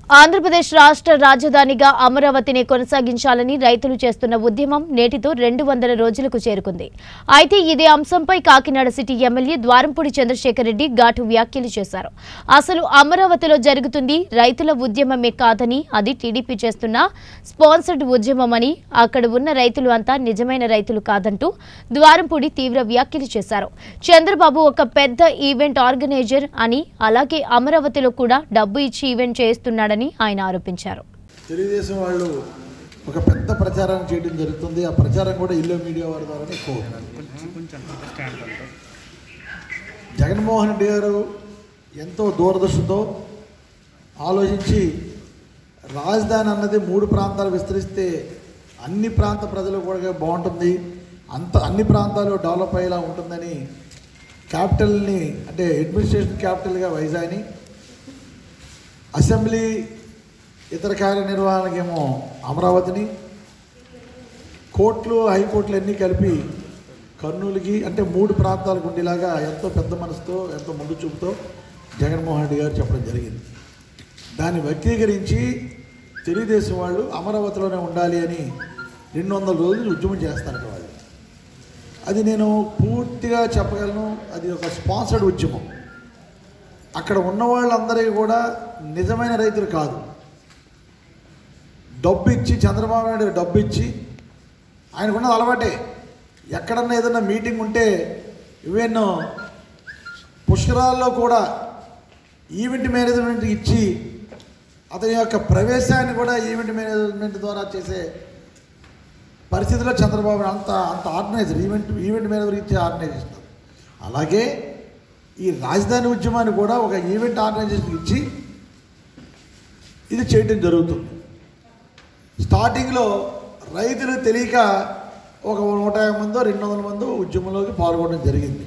ఆంధ్రప్రదేశ్ రాష్ట్ర రాజధానిగా అమరావతిని కొనసాగించాలని రైతులు చేస్తున్న ఉద్యమం నేటితో రెండు వందల రోజులకు చేరుకుంది అయితే ఇదే అంశంపై కాకినాడ సిటీ ఎమ్మెల్యే ద్వారంపూడి చంద్రశేఖర్ రెడ్డి ఘాటు వ్యాఖ్యలు చేశారు అసలు అమరావతిలో జరుగుతుంది రైతుల ఉద్యమమే కాదని అది టీడీపీ చేస్తున్న స్పాన్సర్డ్ ఉద్యమమని అక్కడ ఉన్న రైతులు అంతా నిజమైన రైతులు కాదంటూ ద్వారంపూడి తీవ్ర వ్యాఖ్యలు చేశారు చంద్రబాబు ఒక పెద్ద ఈవెంట్ ఆర్గనైజర్ అని అలాగే అమరావతిలో కూడా డబ్బు ఇచ్చి ఈవెంట్ చేస్తున్నాడని ఆయన ఆరోపించారు తెలుగుదేశం వాళ్ళు ఒక పెద్ద ప్రచారాన్ని చేయడం జరుగుతుంది ఆ ప్రచారం కూడా ఇల్లు మీడియా వారి ద్వారానే ఎక్కువ అవుతుంది. జగన్మోహన్ రెడ్డి గారు ఎంతో దూరదృష్టితో ఆలోచించి రాజధాని అన్నది మూడు ప్రాంతాలు విస్తరిస్తే అన్ని ప్రాంత ప్రజలు కూడా బాగుంటుంది అంత అన్ని ప్రాంతాలు డెవలప్ అయ్యేలా ఉంటుందని క్యాపిటల్ని అంటే అడ్మినిస్ట్రేషన్ క్యాపిటల్గా వైజాగ్ని అసెంబ్లీ ఇతర కార్యనిర్వహణకేమో అమరావతిని కోర్టులు హైకోర్టులు అన్నీ కలిపి కర్నూలుకి అంటే మూడు ప్రాంతాలకు ఉండేలాగా ఎంతో పెద్ద మనసుతో ఎంతో ముందు చూపుతో జగన్మోహన్ రెడ్డి గారు చెప్పడం జరిగింది దాన్ని వ్యక్తీకరించి తెలుగుదేశం వాళ్ళు అమరావతిలోనే ఉండాలి అని రెండు వందల రోజులు ఉద్యమం చేస్తారట వాళ్ళు అది నేను పూర్తిగా చెప్పగలను అది ఒక స్పాన్సర్డ్ ఉద్యమం అక్కడ ఉన్న వాళ్ళందరికీ కూడా నిజమైన రైతులు కాదు డబ్బు ఇచ్చి చంద్రబాబు నాయుడు డబ్బు ఇచ్చి ఆయనకున్నది అలవాటే ఎక్కడన్నా ఏదన్నా మీటింగ్ ఉంటే ఈవెన్ పుష్కరాల్లో కూడా ఈవెంట్ మేనేజ్మెంట్ ఇచ్చి అతని యొక్క ప్రవేశాన్ని కూడా ఈవెంట్ మేనేజ్మెంట్ ద్వారా చేసే పరిస్థితిలో చంద్రబాబు నాయుడు అంత అంత ఆర్గనైజర్ ఈవెంట్ ఈవెంట్ మేనేజర్ ఇచ్చే ఆర్గనైజేషన్ అలాగే ఈ రాజధాని ఉద్యమాన్ని కూడా ఒక ఈవెంట్ ఆర్గనైజేషన్ ఇచ్చి ఇది చేయటం జరుగుతుంది స్టార్టింగ్లో రైతులు తెలియక ఒక నూట యాభై మందో రెండు వందల మందో ఉద్యమంలోకి పాల్గొనడం జరిగింది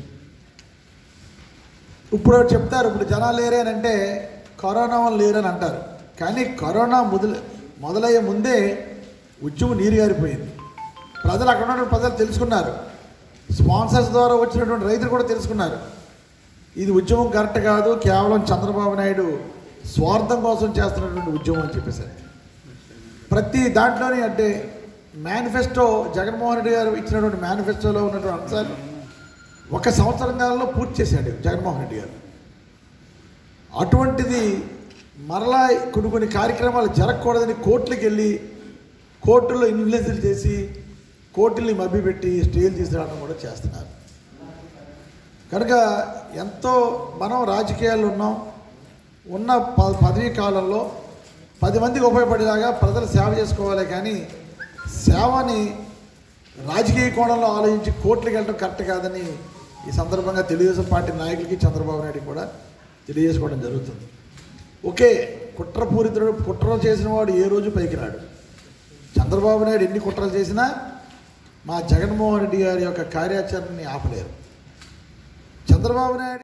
ఇప్పుడు చెప్తారు ఇప్పుడు జనాలు లేరే అని అంటే కరోనా వల్ల లేరని అంటారు కానీ కరోనా మొదలు మొదలయ్యే ముందే ఉద్యమం నీరు గారిపోయింది ప్రజలు అక్కడ ఉన్న ప్రజలు తెలుసుకున్నారు స్పాన్సర్స్ ద్వారా వచ్చినటువంటి రైతులు కూడా తెలుసుకున్నారు ఇది ఉద్యమం కరెక్ట్ కాదు కేవలం చంద్రబాబు నాయుడు స్వార్థం కోసం చేస్తున్నటువంటి ఉద్యమం అని చెప్పేసి ప్రతి దాంట్లోనే అంటే మేనిఫెస్టో జగన్మోహన్ రెడ్డి గారు ఇచ్చినటువంటి మేనిఫెస్టోలో ఉన్నటువంటి అంశాలు ఒక సంవత్సరం కాలంలో పూర్తి చేశాడు జగన్మోహన్ రెడ్డి గారు అటువంటిది మరలా కొన్ని కొన్ని కార్యక్రమాలు జరగకూడదని కోర్టులకు వెళ్ళి కోర్టుల్లో ఇన్ఫ్లుయెన్స్లు చేసి కోర్టుల్ని మభ్యపెట్టి స్టేలు తీసుకురావడం కూడా చేస్తున్నారు కనుక ఎంతో మనం రాజకీయాల్లో ఉన్నాం ఉన్న ప పదవీ కాలంలో పది మందికి ఉపయోగపడేలాగా ప్రజలు సేవ చేసుకోవాలి కానీ సేవని రాజకీయ కోణంలో ఆలోచించి కోర్టులకు వెళ్ళడం కరెక్ట్ కాదని ఈ సందర్భంగా తెలుగుదేశం పార్టీ నాయకులకి చంద్రబాబు నాయుడు కూడా తెలియజేసుకోవడం జరుగుతుంది ఓకే కుట్రపూరితుడు కుట్రలు చేసిన వాడు ఏ రోజు పైకి రాడు చంద్రబాబు నాయుడు ఎన్ని కుట్రలు చేసినా మా జగన్మోహన్ రెడ్డి గారి యొక్క కార్యాచరణని ఆపలేరు చంద్రబాబు నాయుడు